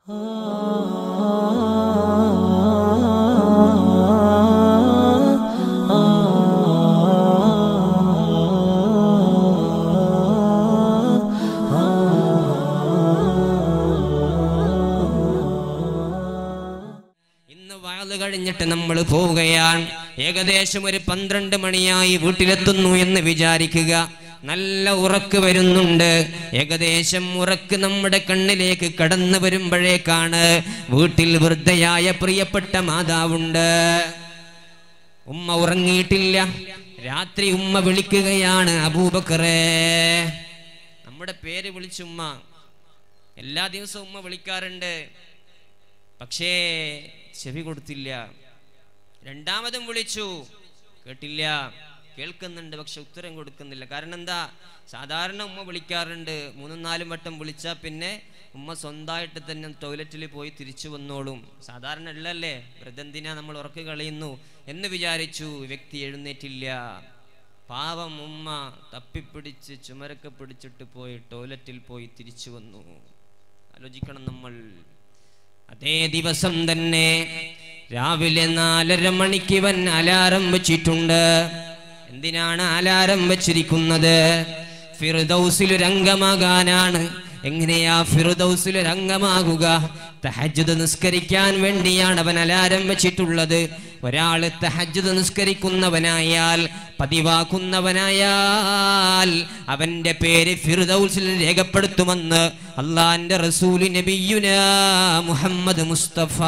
ഇന്ന് വാത് കഴിഞ്ഞിട്ട് നമ്മൾ പോവുകയാണ് ഏകദേശം ഒരു പന്ത്രണ്ട് മണിയായി വീട്ടിലെത്തുന്നു എന്ന് വിചാരിക്കുക നല്ല ഉറക്ക് വരുന്നുണ്ട് ഏകദേശം ഉറക്ക് നമ്മുടെ കണ്ണിലേക്ക് കടന്നു വരുമ്പോഴേക്കാണ് വീട്ടിൽ വൃദ്ധയായ പ്രിയപ്പെട്ട മാതാവുണ്ട് ഉമ്മ ഉറങ്ങിയിട്ടില്ല രാത്രി ഉമ്മ വിളിക്കുകയാണ് അബൂബക്കറേ നമ്മുടെ പേര് വിളിച്ചുമ്മ എല്ലാ ദിവസവും ഉമ്മ വിളിക്കാറുണ്ട് പക്ഷേ ചെവി കൊടുത്തില്ല രണ്ടാമതും വിളിച്ചു കേട്ടില്ല കേൾക്കുന്നുണ്ട് പക്ഷെ ഉത്തരം കൊടുക്കുന്നില്ല കാരണം എന്താ സാധാരണ ഉമ്മ വിളിക്കാറുണ്ട് മൂന്നും നാലും വട്ടം വിളിച്ചാൽ പിന്നെ ഉമ്മ സ്വന്തമായിട്ട് തന്നെ ടോയ്ലറ്റിൽ പോയി തിരിച്ചു വന്നോളും സാധാരണ ഉള്ളല്ലേ വൃദ്ധന്തിനാ നമ്മൾ ഉറക്ക് കളയുന്നു എന്ന് വിചാരിച്ചു വ്യക്തി എഴുന്നേറ്റില്ല പാവം ഉമ്മ തപ്പിപ്പിടിച്ച് ചുമരൊക്കെ പിടിച്ചിട്ട് പോയി ടോയ്ലറ്റിൽ പോയി തിരിച്ചു വന്നു ആലോചിക്കണം നമ്മൾ അതേ ദിവസം തന്നെ രാവിലെ നാലര മണിക്ക് ഇവൻ അലാറം വെച്ചിട്ടുണ്ട് എന്തിനാണ് അലാറം വെച്ചിരിക്കുന്നത് ഫിറുദൗസിൽ ഒരു അംഗമാകാനാണ് എങ്ങനെയാ ഫിറുദൗസിൽ ഒരു അംഗമാകുക തഹജ്ജുദ് നിസ്കരിക്കാൻ വേണ്ടിയാണ് അവൻ അലാരം വെച്ചിട്ടുള്ളത് ഒരാള് തഹജ്ജുദ് നിസ്കരിക്കുന്നവനായാൽ പതിവാക്കുന്നവനായാൽ അവന്റെ പേര് ഫിറുദൗസിൽ രേഖപ്പെടുത്തുമെന്ന് അള്ളാന്റെ റസൂലി നബിയുന മുഹമ്മദ് മുസ്തഫ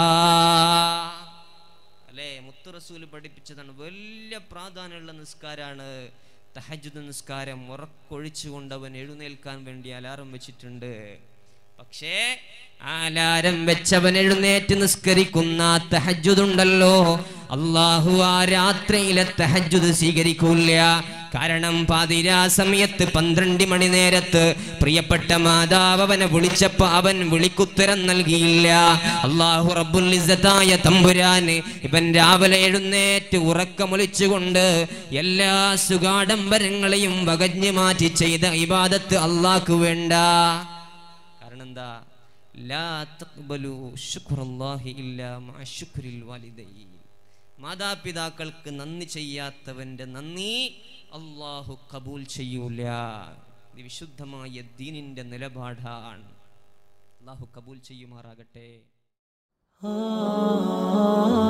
അല്ലേ മുത്തു റസൂൽ പഠിപ്പിച്ചതാണ് വലിയ പ്രാധാന്യമുള്ള നിസ്കാരാണ് തഹജുദ് നിസ്കാരം ഉറക്കൊഴിച്ചുകൊണ്ട് അവൻ എഴുന്നേൽക്കാൻ വേണ്ടി അലാറം വെച്ചിട്ടുണ്ട് പക്ഷേ ആലാരം വെച്ചവൻ എഴുന്നേറ്റ് നിസ്കരിക്കുന്ന തഹജുദുണ്ടല്ലോ അള്ളാഹു ആ രാത്രിയിലെ തഹജുദ് സ്വീകരിക്കൂല കാരണം പാതിരാ സമയത്ത് പന്ത്രണ്ട് മണി നേരത്ത് പ്രിയപ്പെട്ട മാതാവ് അവനെ വിളിച്ചപ്പോ അവൻ വിളിക്കുത്തരം നൽകിയില്ല അള്ളാഹു റബ്ബുൽ ഇസ്സത്തായ തമ്പുരാന് ഇവൻ രാവിലെ എഴുന്നേറ്റ് ഉറക്കമൊലിച്ചുകൊണ്ട് എല്ലാ സുഗാഡംബരങ്ങളെയും വകഞ്ഞു മാറ്റി ചെയ്ത ഇബാദത്ത് അള്ളാഹ്ക്ക് വേണ്ട കാരണം എന്താ ലാ തഖ്ബലു ശുക്റുല്ലാഹി ഇല്ലാ മഅ ശുക്രിൽ വാലിദൈൻ മാതാപിതാക്കൾക്ക് നന്ദി ചെയ്യാത്തവന്റെ നന്ദി അള്ളാഹു കബൂൽ ചെയ്യൂല ഇത് വിശുദ്ധമായ ദീനിന്റെ നിലപാടാണ് അള്ളാഹു കബൂൽ ചെയ്യുമാറാകട്ടെ ആ